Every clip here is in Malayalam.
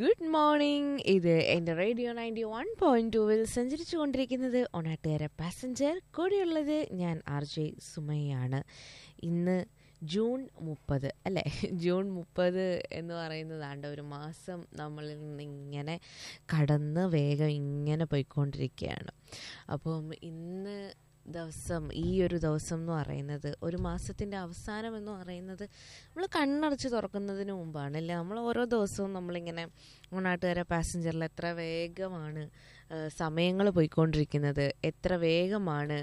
ഗുഡ് മോർണിംഗ് ഇത് എൻ്റെ റേഡിയോ നയൻറ്റി വൺ പോയിന്റ് ടൂവിൽ സഞ്ചരിച്ചു കൊണ്ടിരിക്കുന്നത് ഒണാട്ടുകാര പാസഞ്ചർ കൂടെയുള്ളത് ഞാൻ ആർ ജെ സുമയാണ് ഇന്ന് ജൂൺ മുപ്പത് അല്ലേ ജൂൺ മുപ്പത് എന്ന് പറയുന്നതാണ്ട് ഒരു മാസം നമ്മളിൽ നിന്ന് ഇങ്ങനെ കടന്ന് വേഗം ഇങ്ങനെ പോയിക്കൊണ്ടിരിക്കുകയാണ് അപ്പം ഇന്ന് ദിവസം ഈ ഒരു ദിവസം എന്ന് പറയുന്നത് ഒരു മാസത്തിൻ്റെ അവസാനം എന്ന് പറയുന്നത് നമ്മൾ കണ്ണടച്ച് തുറക്കുന്നതിന് മുമ്പാണ് അല്ലേ നമ്മൾ ഓരോ ദിവസവും നമ്മളിങ്ങനെ നാട്ടുകാരെ പാസഞ്ചറിൽ എത്ര വേഗമാണ് സമയങ്ങൾ പോയിക്കൊണ്ടിരിക്കുന്നത് എത്ര വേഗമാണ്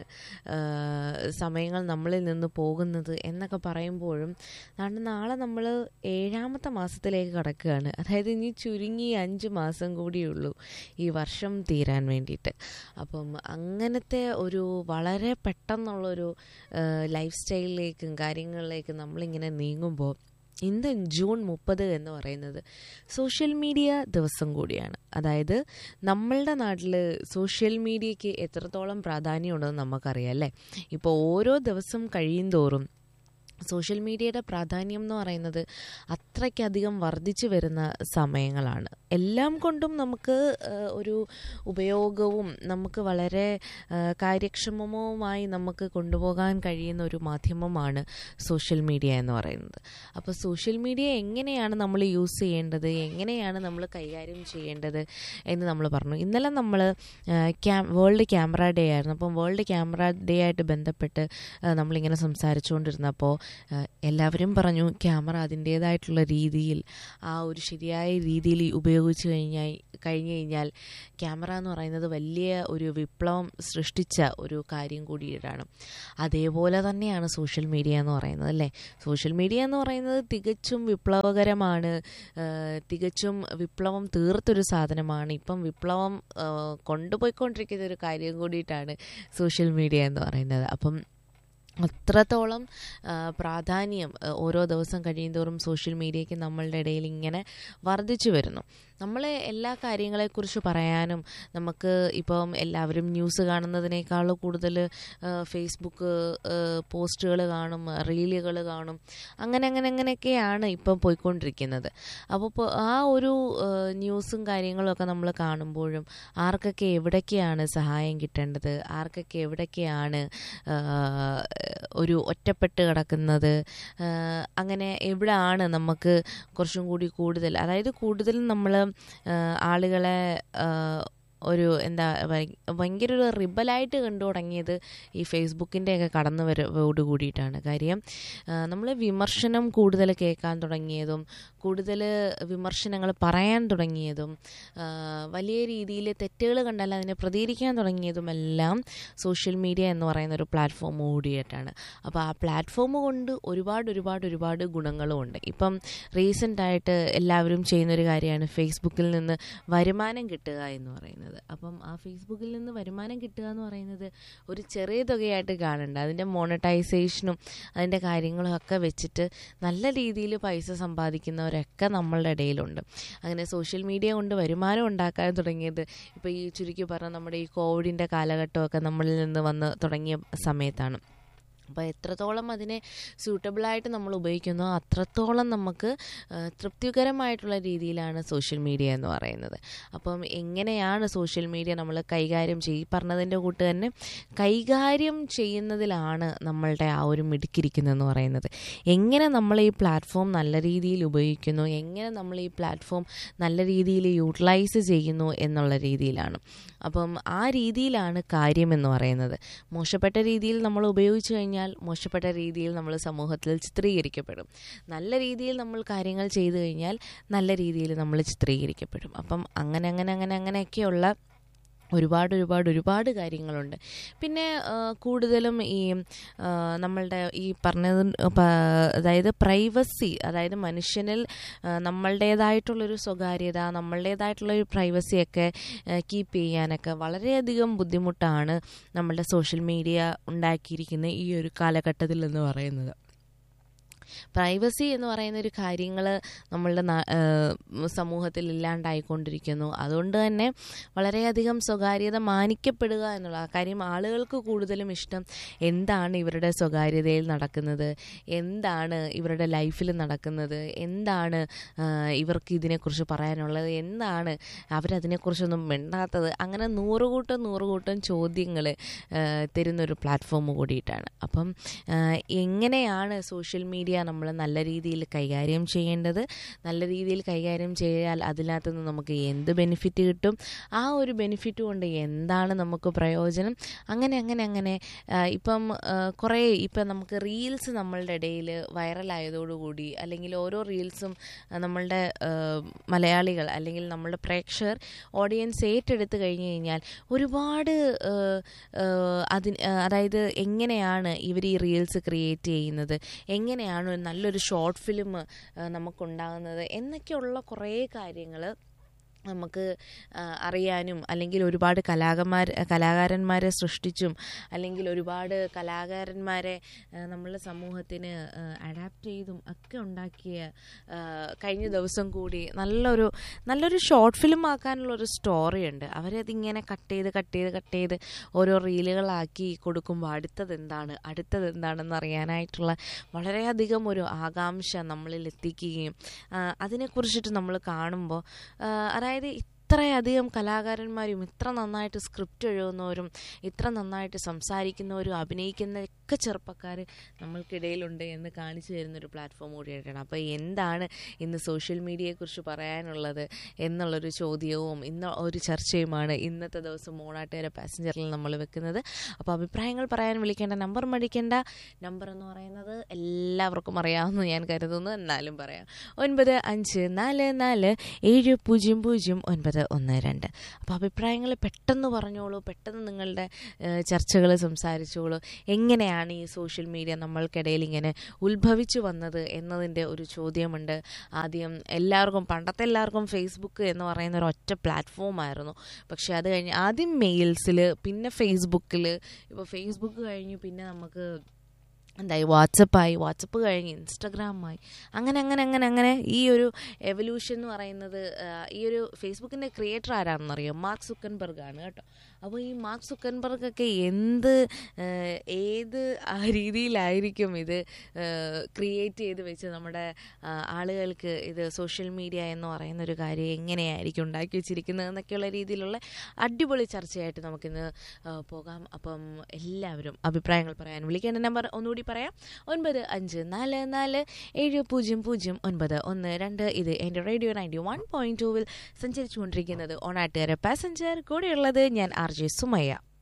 സമയങ്ങൾ നമ്മളിൽ നിന്ന് പോകുന്നത് എന്നൊക്കെ പറയുമ്പോഴും കാരണം നാളെ നമ്മൾ ഏഴാമത്തെ മാസത്തിലേക്ക് കടക്കുകയാണ് അതായത് ഇനി ചുരുങ്ങി അഞ്ച് മാസം കൂടിയുള്ളൂ ഈ വർഷം തീരാൻ വേണ്ടിയിട്ട് അപ്പം അങ്ങനത്തെ ഒരു വളരെ പെട്ടെന്നുള്ളൊരു ലൈഫ് സ്റ്റൈലിലേക്കും കാര്യങ്ങളിലേക്കും നമ്മളിങ്ങനെ നീങ്ങുമ്പോൾ ഇന്ന് ജൂൺ മുപ്പത് എന്ന് പറയുന്നത് സോഷ്യൽ മീഡിയ ദിവസം കൂടിയാണ് അതായത് നമ്മളുടെ നാട്ടിൽ സോഷ്യൽ മീഡിയയ്ക്ക് എത്രത്തോളം പ്രാധാന്യമുണ്ടെന്ന് നമുക്കറിയാം അല്ലേ ഇപ്പോൾ ഓരോ ദിവസം കഴിയും തോറും സോഷ്യൽ മീഡിയയുടെ പ്രാധാന്യം എന്ന് പറയുന്നത് അത്രയ്ക്കധികം വർദ്ധിച്ചു വരുന്ന സമയങ്ങളാണ് എല്ലാം കൊണ്ടും നമുക്ക് ഒരു ഉപയോഗവും നമുക്ക് വളരെ കാര്യക്ഷമവുമായി നമുക്ക് കൊണ്ടുപോകാൻ കഴിയുന്ന ഒരു മാധ്യമമാണ് സോഷ്യൽ മീഡിയ എന്ന് പറയുന്നത് അപ്പോൾ സോഷ്യൽ മീഡിയ എങ്ങനെയാണ് നമ്മൾ യൂസ് ചെയ്യേണ്ടത് എങ്ങനെയാണ് നമ്മൾ കൈകാര്യം ചെയ്യേണ്ടത് എന്ന് നമ്മൾ പറഞ്ഞു ഇന്നലെ നമ്മൾ ക്യാം വേൾഡ് ക്യാമറ ഡേ ആയിരുന്നു അപ്പം വേൾഡ് ക്യാമറ ഡേ ആയിട്ട് ബന്ധപ്പെട്ട് നമ്മളിങ്ങനെ സംസാരിച്ചുകൊണ്ടിരുന്നപ്പോൾ എല്ലാവരും പറഞ്ഞു ക്യാമറ അതിൻ്റേതായിട്ടുള്ള രീതിയിൽ ആ ഒരു ശരിയായ രീതിയിൽ ഉപയോഗിച്ച് കഴിഞ്ഞാൽ കഴിഞ്ഞു കഴിഞ്ഞാൽ ക്യാമറ എന്ന് പറയുന്നത് വലിയ ഒരു വിപ്ലവം സൃഷ്ടിച്ച ഒരു കാര്യം കൂടിയിട്ടാണ് അതേപോലെ തന്നെയാണ് സോഷ്യൽ മീഡിയ എന്ന് പറയുന്നത് അല്ലേ സോഷ്യൽ മീഡിയ എന്ന് പറയുന്നത് തികച്ചും വിപ്ലവകരമാണ് തികച്ചും വിപ്ലവം തീർത്തൊരു സാധനമാണ് ഇപ്പം വിപ്ലവം കൊണ്ടുപോയിക്കൊണ്ടിരിക്കുന്ന ഒരു കാര്യം കൂടിയിട്ടാണ് സോഷ്യൽ മീഡിയ എന്ന് പറയുന്നത് അപ്പം അത്രത്തോളം പ്രാധാന്യം ഓരോ ദിവസം കഴിയുന്തോറും സോഷ്യൽ മീഡിയയ്ക്ക് നമ്മളുടെ ഇടയിൽ ഇങ്ങനെ വർദ്ധിച്ചു വരുന്നു നമ്മൾ എല്ലാ കാര്യങ്ങളെക്കുറിച്ച് പറയാനും നമുക്ക് ഇപ്പം എല്ലാവരും ന്യൂസ് കാണുന്നതിനേക്കാൾ കൂടുതൽ ഫേസ്ബുക്ക് പോസ്റ്റുകൾ കാണും റീലുകൾ കാണും അങ്ങനെ അങ്ങനെ അങ്ങനെയൊക്കെയാണ് ഇപ്പം പോയിക്കൊണ്ടിരിക്കുന്നത് അപ്പോൾ ആ ഒരു ന്യൂസും കാര്യങ്ങളും ഒക്കെ നമ്മൾ കാണുമ്പോഴും ആർക്കൊക്കെ എവിടേക്കാണ് സഹായം കിട്ടേണ്ടത് ആർക്കൊക്കെ എവിടേക്കാണ് ഒരു ഒറ്റപ്പെട്ട് കിടക്കുന്നത് അങ്ങനെ എവിടെയാണ് നമുക്ക് കുറച്ചും കൂടി കൂടുതൽ അതായത് കൂടുതലും നമ്മൾ ആളുകളെ ഒരു എന്താ ഭയങ്കര ഒരു റിബലായിട്ട് കണ്ടു തുടങ്ങിയത് ഈ ഫേസ്ബുക്കിൻ്റെയൊക്കെ കടന്നു വരവോട് കൂടിയിട്ടാണ് കാര്യം നമ്മൾ വിമർശനം കൂടുതൽ കേൾക്കാൻ തുടങ്ങിയതും കൂടുതൽ വിമർശനങ്ങൾ പറയാൻ തുടങ്ങിയതും വലിയ രീതിയിൽ തെറ്റുകൾ കണ്ടാൽ അതിനെ പ്രതികരിക്കാൻ തുടങ്ങിയതുമെല്ലാം സോഷ്യൽ മീഡിയ എന്ന് പറയുന്ന ഒരു പ്ലാറ്റ്ഫോം കൂടിയിട്ടാണ് അപ്പോൾ ആ പ്ലാറ്റ്ഫോം കൊണ്ട് ഒരുപാട് ഒരുപാട് ഒരുപാട് ഗുണങ്ങളും ഉണ്ട് ഇപ്പം റീസെൻ്റായിട്ട് എല്ലാവരും ചെയ്യുന്നൊരു കാര്യമാണ് ഫേസ്ബുക്കിൽ നിന്ന് വരുമാനം കിട്ടുക എന്ന് പറയുന്നത് അപ്പം ആ ഫേസ്ബുക്കിൽ നിന്ന് വരുമാനം കിട്ടുക എന്ന് പറയുന്നത് ഒരു ചെറിയ തുകയായിട്ട് കാണണ്ട അതിൻ്റെ മോണറ്റൈസേഷനും അതിൻ്റെ കാര്യങ്ങളും ഒക്കെ വെച്ചിട്ട് നല്ല രീതിയിൽ പൈസ സമ്പാദിക്കുന്നവരൊക്കെ നമ്മളുടെ ഇടയിലുണ്ട് അങ്ങനെ സോഷ്യൽ മീഡിയ കൊണ്ട് വരുമാനം ഉണ്ടാക്കാൻ തുടങ്ങിയത് ഇപ്പോൾ ഈ ചുരുക്കി പറഞ്ഞ നമ്മുടെ ഈ കോവിഡിൻ്റെ കാലഘട്ടമൊക്കെ നമ്മളിൽ നിന്ന് വന്ന് തുടങ്ങിയ സമയത്താണ് അപ്പോൾ എത്രത്തോളം അതിനെ സ്യൂട്ടബിളായിട്ട് നമ്മൾ ഉപയോഗിക്കുന്നോ അത്രത്തോളം നമുക്ക് തൃപ്തികരമായിട്ടുള്ള രീതിയിലാണ് സോഷ്യൽ മീഡിയ എന്ന് പറയുന്നത് അപ്പം എങ്ങനെയാണ് സോഷ്യൽ മീഡിയ നമ്മൾ കൈകാര്യം ചെയ്യും പറഞ്ഞതിൻ്റെ കൂട്ട് തന്നെ കൈകാര്യം ചെയ്യുന്നതിലാണ് നമ്മളുടെ ആ ഒരു മിടുക്കിരിക്കുന്നതെന്ന് പറയുന്നത് എങ്ങനെ നമ്മൾ ഈ പ്ലാറ്റ്ഫോം നല്ല രീതിയിൽ ഉപയോഗിക്കുന്നു എങ്ങനെ നമ്മൾ ഈ പ്ലാറ്റ്ഫോം നല്ല രീതിയിൽ യൂട്ടിലൈസ് ചെയ്യുന്നു എന്നുള്ള രീതിയിലാണ് അപ്പം ആ രീതിയിലാണ് കാര്യം എന്ന് പറയുന്നത് മോശപ്പെട്ട രീതിയിൽ നമ്മൾ ഉപയോഗിച്ചു കഴിഞ്ഞാൽ മോശപ്പെട്ട രീതിയിൽ നമ്മൾ സമൂഹത്തിൽ ചിത്രീകരിക്കപ്പെടും നല്ല രീതിയിൽ നമ്മൾ കാര്യങ്ങൾ ചെയ്തു കഴിഞ്ഞാൽ നല്ല രീതിയിൽ നമ്മൾ ചിത്രീകരിക്കപ്പെടും അപ്പം അങ്ങനെ അങ്ങനെ അങ്ങനെ അങ്ങനെയൊക്കെയുള്ള ഒരുപാട് ഒരുപാട് ഒരുപാട് കാര്യങ്ങളുണ്ട് പിന്നെ കൂടുതലും ഈ നമ്മളുടെ ഈ പറഞ്ഞത് അതായത് പ്രൈവസി അതായത് മനുഷ്യനിൽ നമ്മളുടേതായിട്ടുള്ളൊരു സ്വകാര്യത നമ്മളുടേതായിട്ടുള്ളൊരു പ്രൈവസിയൊക്കെ കീപ്പ് ചെയ്യാനൊക്കെ വളരെയധികം ബുദ്ധിമുട്ടാണ് നമ്മളുടെ സോഷ്യൽ മീഡിയ ഉണ്ടാക്കിയിരിക്കുന്ന ഈ ഒരു കാലഘട്ടത്തിൽ എന്ന് പറയുന്നത് പ്രൈവസി എന്ന് പറയുന്ന ഒരു കാര്യങ്ങൾ നമ്മളുടെ നാ- ഏഹ് സമൂഹത്തിൽ ഇല്ലാണ്ടായിക്കൊണ്ടിരിക്കുന്നു അതുകൊണ്ട് തന്നെ വളരെയധികം സ്വകാര്യത മാനിക്കപ്പെടുക എന്നുള്ള ആ കാര്യം ആളുകൾക്ക് കൂടുതലും ഇഷ്ടം എന്താണ് ഇവരുടെ സ്വകാര്യതയിൽ നടക്കുന്നത് എന്താണ് ഇവരുടെ ലൈഫിൽ നടക്കുന്നത് എന്താണ് ആഹ് ഇവർക്ക് ഇതിനെക്കുറിച്ച് പറയാനുള്ളത് എന്താണ് അവരതിനെക്കുറിച്ചൊന്നും മിണ്ടാത്തത് അങ്ങനെ നൂറുകൂട്ടം നൂറുകൂട്ടം ചോദ്യങ്ങൾ തരുന്നൊരു പ്ലാറ്റ്ഫോം കൂടിയിട്ടാണ് അപ്പം ആഹ് എങ്ങനെയാണ് സോഷ്യൽ മീഡിയ നമ്മൾ നല്ല രീതിയിൽ കൈകാര്യം ചെയ്യേണ്ടത് നല്ല രീതിയിൽ കൈകാര്യം ചെയ്യാൽ അതിനകത്ത് നിന്ന് നമുക്ക് എന്ത് ബെനിഫിറ്റ് കിട്ടും ആ ഒരു ബെനിഫിറ്റ് കൊണ്ട് എന്താണ് നമുക്ക് പ്രയോജനം അങ്ങനെ അങ്ങനെ അങ്ങനെ ആഹ് ഇപ്പം ആഹ് കുറേ ഇപ്പം നമുക്ക് റീൽസ് നമ്മളുടെ ഇടയിൽ വൈറലായതോടുകൂടി അല്ലെങ്കിൽ ഓരോ റീൽസും ആഹ് നമ്മളുടെ ആഹ് മലയാളികൾ അല്ലെങ്കിൽ നമ്മളുടെ പ്രേക്ഷകർ ഓഡിയൻസ് ഏറ്റെടുത്ത് കഴിഞ്ഞ് കഴിഞ്ഞാൽ ഒരുപാട് ആഹ് ആഹ് അതിന് ആഹ് അതായത് എങ്ങനെയാണ് ഇവർ ഈ റീൽസ് ക്രിയേറ്റ് ചെയ്യുന്നത് എങ്ങനെയാണ് ഒരു നല്ലൊരു ഷോർട്ട് ഫിലിം നമുക്കുണ്ടാകുന്നത് എന്നൊക്കെയുള്ള കുറേ കാര്യങ്ങൾ നമുക്ക് ആ, അറിയാനും അല്ലെങ്കിൽ ഒരുപാട് കലാകന്മാർ കലാകാരന്മാരെ സൃഷ്ടിച്ചും അല്ലെങ്കിൽ ഒരുപാട് കലാകാരന്മാരെ ആ, നമ്മളുടെ സമൂഹത്തിന് അഡാപ്റ്റ് ചെയ്തും ഒക്കെ ഉണ്ടാക്കിയ ആ, കഴിഞ്ഞ ദിവസം കൂടി നല്ലൊരു നല്ലൊരു ഷോർട്ട് ഫിലിം ആക്കാനുള്ള ഒരു സ്റ്റോറി ഉണ്ട് അവരതിങ്ങനെ കട്ട് ചെയ്ത് കട്ട് ചെയ്ത് കട്ട് ചെയ്ത് ഓരോ റീലുകളാക്കി കൊടുക്കുമ്പോൾ അടുത്തത് എന്താണ് അടുത്തത് എന്താണെന്ന് അറിയാനായിട്ടുള്ള വളരെയധികം ഒരു ആകാംക്ഷ നമ്മളിൽ എത്തിക്കുകയും ആ, അതിനെക്കുറിച്ചിട്ട് നമ്മൾ കാണുമ്പോൾ ആ, അതായത് ഇത്രയധികം കലാകാരന്മാരും ഇത്ര നന്നായിട്ട് സ്ക്രിപ്റ്റ് എഴുതുന്നവരും ഇത്ര നന്നായിട്ട് സംസാരിക്കുന്നവരും അഭിനയിക്കുന്ന ഒക്കെ ചെറുപ്പക്കാർ നമ്മൾക്കിടയിലുണ്ട് എന്ന് കാണിച്ചു തരുന്നൊരു പ്ലാറ്റ്ഫോം കൂടിയായിട്ടാണ് അപ്പോൾ എന്താണ് ഇന്ന് സോഷ്യൽ മീഡിയയെക്കുറിച്ച് പറയാനുള്ളത് എന്നുള്ളൊരു ചോദ്യവും ഇന്ന് ഒരു ചർച്ചയുമാണ് ഇന്നത്തെ ദിവസം മോണാട്ടുകര പാസഞ്ചറിൽ നമ്മൾ വെക്കുന്നത് അപ്പോൾ അഭിപ്രായങ്ങൾ പറയാൻ വിളിക്കേണ്ട നമ്പർ മടിക്കേണ്ട നമ്പർ എന്ന് പറയുന്നത് എല്ലാവർക്കും അറിയാമെന്ന് ഞാൻ കരുതുന്നു എന്നാലും പറയാം ഒൻപത് അഞ്ച് നാല് നാല് ഏഴ് പൂജ്യം പൂജ്യം ഒൻപത് ഒന്ന് രണ്ട് അപ്പോൾ അഭിപ്രായങ്ങൾ പെട്ടെന്ന് പറഞ്ഞോളൂ പെട്ടെന്ന് നിങ്ങളുടെ ചർച്ചകൾ സംസാരിച്ചോളൂ എങ്ങനെയാണ് ഈ സോഷ്യൽ മീഡിയ നമ്മൾക്കിടയിൽ ഇങ്ങനെ ഉത്ഭവിച്ചു വന്നത് എന്നതിൻ്റെ ഒരു ചോദ്യമുണ്ട് ആദ്യം എല്ലാവർക്കും പണ്ടത്തെ എല്ലാവർക്കും ഫേസ്ബുക്ക് എന്ന് പറയുന്ന ഒരു ഒറ്റ പ്ലാറ്റ്ഫോം ആയിരുന്നു പക്ഷേ അത് കഴിഞ്ഞ് ആദ്യം മെയിൽസിൽ പിന്നെ ഫേസ്ബുക്കിൽ ഇപ്പോൾ ഫേസ്ബുക്ക് കഴിഞ്ഞു പിന്നെ നമുക്ക് എന്തായി വാട്സപ്പായി വാട്സപ്പ് കഴിഞ്ഞ് ഇൻസ്റ്റഗ്രാമായി അങ്ങനെ അങ്ങനെ അങ്ങനെ അങ്ങനെ ഈ ഒരു എവല്യൂഷൻ എന്ന് പറയുന്നത് ആ, ഈ ഒരു ഫേസ്ബുക്കിൻ്റെ ക്രിയേറ്റർ ആരാണെന്നറിയോ മാർക്ക് സുക്കൻബർഗ് ആണ് കേട്ടോ അപ്പോൾ ഈ മാർക്ക് സുക്കൻബർഗ് ഒക്കെ എന്ത് ആ, ഏത് ആ രീതിയിലായിരിക്കും ഇത് ക്രിയേറ്റ് ചെയ്ത് വെച്ച് നമ്മുടെ ആ, ആളുകൾക്ക് ഇത് സോഷ്യൽ മീഡിയ എന്ന് പറയുന്ന ഒരു കാര്യം എങ്ങനെയായിരിക്കും ഉണ്ടാക്കി വെച്ചിരിക്കുന്നത് എന്നൊക്കെയുള്ള രീതിയിലുള്ള അടിപൊളി ചർച്ചയായിട്ട് നമുക്കിന്ന് ആ, പോകാം അപ്പം എല്ലാവരും അഭിപ്രായങ്ങൾ പറയാൻ വിളിക്കേണ്ട നമ്പർ ഒന്നുകൂടി പറയാം ഒൻപത് അഞ്ച് നാല് നാല് ഏഴ് പൂജ്യം പൂജ്യം ഒൻപത് ഒന്ന് രണ്ട് ഇത് എൻ്റെ റേഡിയോ നയൻറ്റി വൺ പോയിൻറ്റ് ടൂവിൽ സഞ്ചരിച്ചുകൊണ്ടിരിക്കുന്നത് ഓണാട്ടുകാര പാസഞ്ചർ കൂടെയുള്ളത് ഞാൻ ആർ ജെ സുമയ്യ